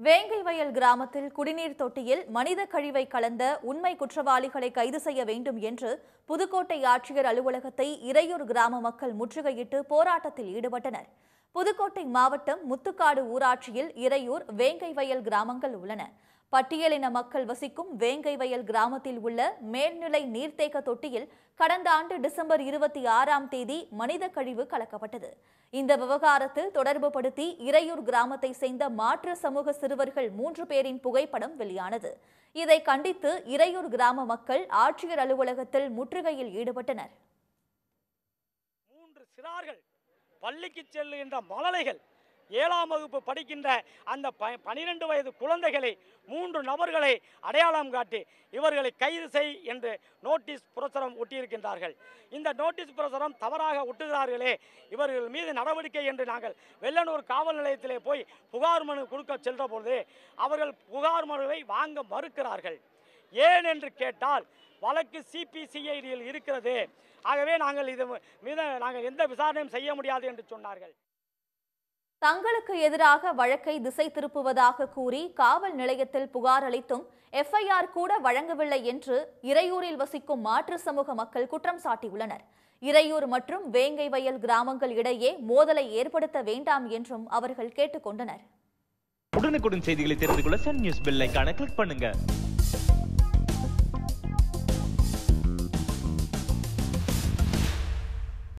வேங்கை வயல் கிராமத்தில் குடிநீர் தொட்டியில் மனித கழிவை கலந்த உண்மை குற்றவாளிகளை கைது செய்ய வேண்டும் என்று புதுக்கோட்டை ஆட்சியர் அலுவலகத்தை இறையூர் கிராம மக்கள் முற்றுகையிட்டு போராட்டத்தில் ஈடுபட்டனர் புதுக்கோட்டை மாவட்டம் முத்துக்காடு ஊராட்சியில் இறையூர் வேங்கை வயல் கிராமங்கள் உள்ளன பட்டியலின மக்கள் வசிக்கும் வேங்கை வயல் கிராமத்தில் உள்ள மேல்நிலை நீர்த்தேக்க தொட்டியில் கடந்த ஆண்டு டிசம்பர் இருபத்தி ஆறாம் தேதி மனித கழிவு கலக்கப்பட்டது இந்த விவகாரத்தில் தொடர்புபடுத்தி இறையூர் கிராமத்தை சேர்ந்த மாற்று சமூக சிறுவர்கள் மூன்று பேரின் புகைப்படம் வெளியானது இதை கண்டித்து இறையூர் கிராம மக்கள் ஆட்சியர் அலுவலகத்தில் முற்றுகையில் ஈடுபட்டனர் மூன்று சிறார்கள் பள்ளிக்கு செல்லுகின்ற மழலைகள் ஏழாம் வகுப்பு படிக்கின்ற அந்த ப பனிரெண்டு வயது குழந்தைகளை மூன்று நபர்களை அடையாளம் காட்டி இவர்களை கைது செய் என்று நோட்டீஸ் புரசுரம் ஒட்டியிருக்கின்றார்கள் இந்த நோட்டீஸ் புரசுரம் தவறாக ஒட்டுகிறார்களே இவர்கள் மீது நடவடிக்கை என்று நாங்கள் வெள்ளனூர் காவல் நிலையத்திலே போய் புகார் மனு கொடுக்க சென்ற பொழுது அவர்கள் புகார் மனுவை வாங்க மறுக்கிறார்கள் ஏன் என்று கேட்டால் வழக்கு சிபிசிஐடியில் இருக்கிறது ஆகவே நாங்கள் இது மீது நாங்கள் எந்த விசாரணையும் செய்ய முடியாது என்று சொன்னார்கள் தங்களுக்கு எதிராக வழக்கை திசை திருப்புவதாக கூறி காவல் நிலையத்தில் புகார் அளித்தும் எஃப்ஐஆர் கூட வழங்கவில்லை என்று இறையூரில் வசிக்கும் மாற்று சமூக மக்கள் குற்றம் சாட்டியுள்ளனர் இறையூர் மற்றும் வேங்கை வயல் கிராமங்கள் இடையே மோதலை ஏற்படுத்த வேண்டாம் என்றும் அவர்கள் கேட்டுக்கொண்டனர் உடனுக்குடன் செய்திகளை தெரிந்து கொள்ள சன் நியூஸ் பெல் ஐகானை கிளிக் பண்ணுங்க